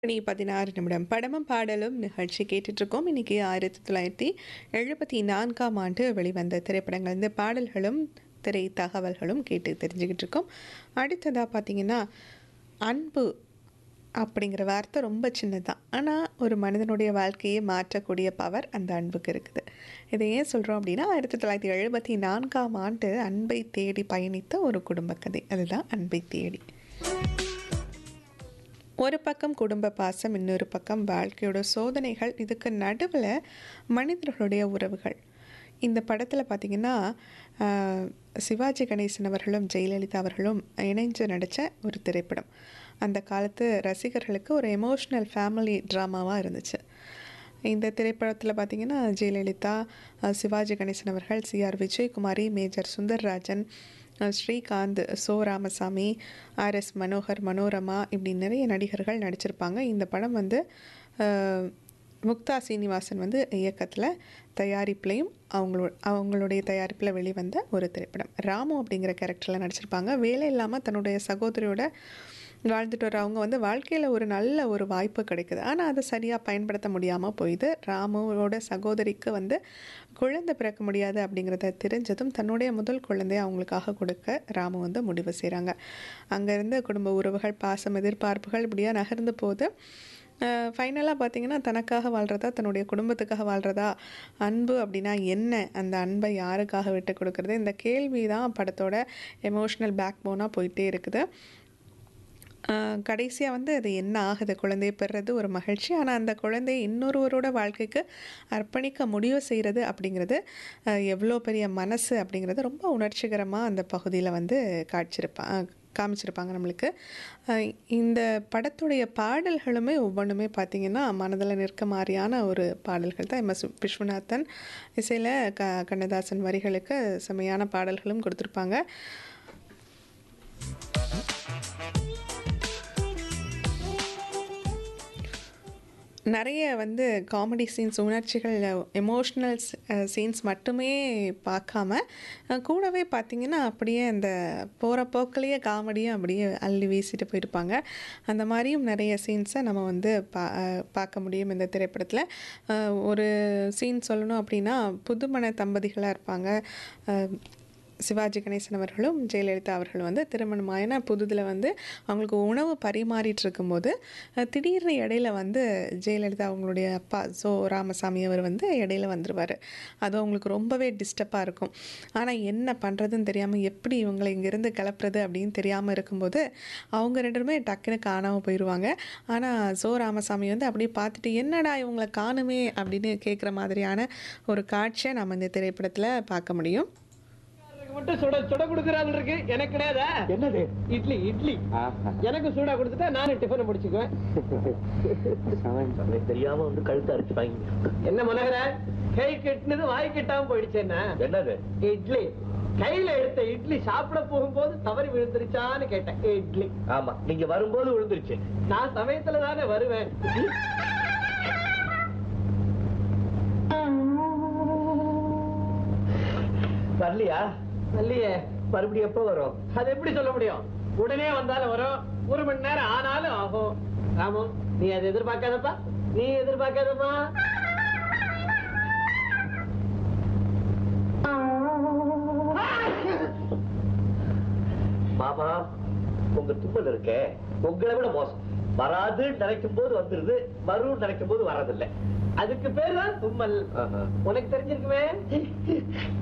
மணி பதினாறு நிமிடம் படமும் பாடலும் நிகழ்ச்சி கேட்டுட்டு இருக்கோம் இன்னைக்கு ஆயிரத்தி தொள்ளாயிரத்தி எழுபத்தி நான்காம் ஆண்டு வெளிவந்த திரைப்படங்கள் இந்த பாடல்களும் திரை தகவல்களும் கேட்டு தெரிஞ்சுக்கிட்டு இருக்கோம் அடுத்ததாக பார்த்தீங்கன்னா அன்பு அப்படிங்கிற வார்த்தை ரொம்ப சின்னதான் ஆனால் ஒரு மனிதனுடைய வாழ்க்கையை மாற்றக்கூடிய பவர் அந்த அன்புக்கு இருக்குது இதை ஏன் சொல்கிறோம் அப்படின்னா ஆயிரத்தி தொள்ளாயிரத்தி எழுபத்தி நான்காம் ஆண்டு அன்பை தேடி பயணித்த ஒரு குடும்ப கதை அதுதான் அன்பை தேடி ஒரு பக்கம் குடும்ப பாசம் இன்னொரு பக்கம் வாழ்க்கையோட சோதனைகள் இதுக்கு நடுவில் மனிதர்களுடைய உறவுகள் இந்த படத்தில் பார்த்திங்கன்னா ஆஹ், சிவாஜி கணேசன் அவர்களும் ஜெயலலிதா அவர்களும் இணைஞ்சு நடித்த ஒரு திரைப்படம் அந்த காலத்து ரசிகர்களுக்கு ஒரு எமோஷ்னல் ஃபேமிலி ட்ராமாவாக இருந்துச்சு இந்த திரைப்படத்தில் பார்த்தீங்கன்னா ஜெயலலிதா அஹ், சிவாஜி கணேசன் அவர்கள் சிஆர் விஜயகுமாரி மேஜர் சுந்தர்ராஜன் அஹ், ஸ்ரீகாந்த் சோ ராமசாமி ஆர் எஸ் மனோகர் மனோரமா இப்படி நிறைய நடிகர்கள் நடிச்சிருப்பாங்க இந்த படம் வந்து அஹ், முக்தா சீனிவாசன் வந்து இயக்கத்தில் தயாரிப்புலையும் அவங்களோ அவங்களுடைய தயாரிப்பில் வெளிவந்த ஒரு திரைப்படம் ராமு அப்படிங்கிற கேரக்டரில் நடிச்சிருப்பாங்க வேலை இல்லாமல் தன்னுடைய சகோதரியோட வாழ்ந்துட்டு வரவங்க வந்து வாழ்க்கையில் ஒரு நல்ல ஒரு வாய்ப்பு கிடைக்குது ஆனால் அதை சரியாக பயன்படுத்த முடியாமல் போயிடுது ராமுவோட சகோதரிக்கு வந்து குழந்தை பிறக்க முடியாது அப்படிங்கிறத தெரிஞ்சதும் தன்னுடைய முதல் குழந்தையை அவங்களுக்காக கொடுக்க ராமு வந்து முடிவு செய்கிறாங்க அங்கேருந்து குடும்ப உறவுகள் பாசம் எதிர்பார்ப்புகள் இப்படியாக நகர்ந்து போகுது ஃபைனலாக பார்த்தீங்கன்னா தனக்காக வாழ்கிறதா தன்னுடைய குடும்பத்துக்காக வாழ்கிறதா அன்பு அப்படின்னா என்ன அந்த அன்பை யாருக்காக விட்டு கொடுக்குறது இந்த கேள்வி தான் படத்தோட எமோஷ்னல் பேக் போனாக போயிட்டே இருக்குது கடைசியாக வந்து அது என்ன ஆகுது குழந்தையை பெறுறது ஒரு மகிழ்ச்சி ஆனால் அந்த குழந்தையை இன்னொருவரோட வாழ்க்கைக்கு அர்ப்பணிக்க முடிவு செய்கிறது அப்படிங்கிறது அஹ், எவ்வளோ பெரிய மனசு அப்படிங்கிறது ரொம்ப உணர்ச்சிகரமாக அந்த பகுதியில் வந்து காட்சிருப்பா காமிச்சிருப்பாங்க நம்மளுக்கு அஹ், இந்த படத்துடைய பாடல்களுமே ஒவ்வொன்றுமே பார்த்திங்கன்னா மனதில் நிற்க மாதிரியான ஒரு பாடல்கள் தான் எம்எஸ் விஸ்வநாதன் இசையில் க கண்ணதாசன் வரிகளுக்கு செமையான பாடல்களும் கொடுத்துருப்பாங்க நிறைய வந்து காமெடி சீன்ஸ் உணர்ச்சிகள் எமோஷ்னல் சீன்ஸ் மட்டுமே பார்க்காம அஹ், கூடவே பார்த்தீங்கன்னா அப்படியே அந்த போகிற போக்கிலேயே காமெடியும் அப்படியே அள்ளி வீசிட்டு போயிருப்பாங்க அந்த மாதிரியும் நிறைய சீன்ஸை நம்ம வந்து பா அஹ், பார்க்க முடியும் இந்த திரைப்படத்தில் அஹ், ஒரு சீன் சொல்லணும் அப்படின்னா புதுமண தம்பதிகளாக இருப்பாங்க அஹ், சிவாஜி கணேசன் அவர்களும் ஜெயலலிதா அவர்களும் வந்து திருமணமாயின புதுதில் வந்து அவங்களுக்கு உணவு பரிமாறிட்டு இருக்கும்போது அஹ், திடீர்னு இடையில வந்து ஜெயலலிதா அவங்களுடைய அப்பா சோ ராமசாமி அவர் வந்து இடையில வந்துடுவார் அது அவங்களுக்கு ரொம்பவே டிஸ்டர்பாக இருக்கும் ஆனால் என்ன பண்ணுறதுன்னு தெரியாமல் எப்படி இவங்களை இங்கேருந்து கிளப்புறது அப்படின்னு தெரியாமல் இருக்கும்போது அவங்க ரெண்டுமே டக்குன்னு காணாமல் போயிடுவாங்க ஆனால் சோ ராமசாமி வந்து அப்படியே பார்த்துட்டு என்னடா இவங்களை காணுமே அப்படின்னு கேட்குற மாதிரியான ஒரு காட்சியை நம்ம இந்த திரைப்படத்தில் பார்க்க முடியும் எனக்கு மட்டும் சுட சுட குடுக்கறாள் இருக்கு எனக்கு கிடையாதா என்னது இட்லி இட்லி எனக்கு சூடா கொடுத்துட்டா நானும் டிஃபன் முடிச்சுக்குவேன் அவன் தெரியாம வந்து கழுத்து அடிச்சு வாங்கி என்ன மனோகர கை கெட்டினது வாய் கெட்டாம போயிடுச்சு என்ன என்னது இட்லி கையில எடுத்த இட்லி சாப்பிட போகும்போது தவறி விழுந்துருச்சான்னு கேட்டேன் இட்லி ஆமா நீங்க வரும்போது விழுந்துருச்சு நான் சமயத்துல தானே வருவேன் வரலையா இல்லையே மறுபடியும் எப்போ வரும் அது எப்படி சொல்ல முடியும் உடனே வந்தாலும் வரும் ஒரு மணி நேரம் ஆனாலும் ஆகும் ராமு நீ அதை எதிர்பார்க்காதப்பா நீ எதிர்பார்க்காதப்பா மாமா உங்க தும்மல் இருக்கே உங்களை விட மோசம் வராதுன்னு நினைக்கும் போது வந்துருது வரும்னு நினைக்கும் போது வர்றதில்லை அதுக்கு பேர் தான் தும்மல் ஆஹா. உனக்கு தெரிஞ்சிருக்குமே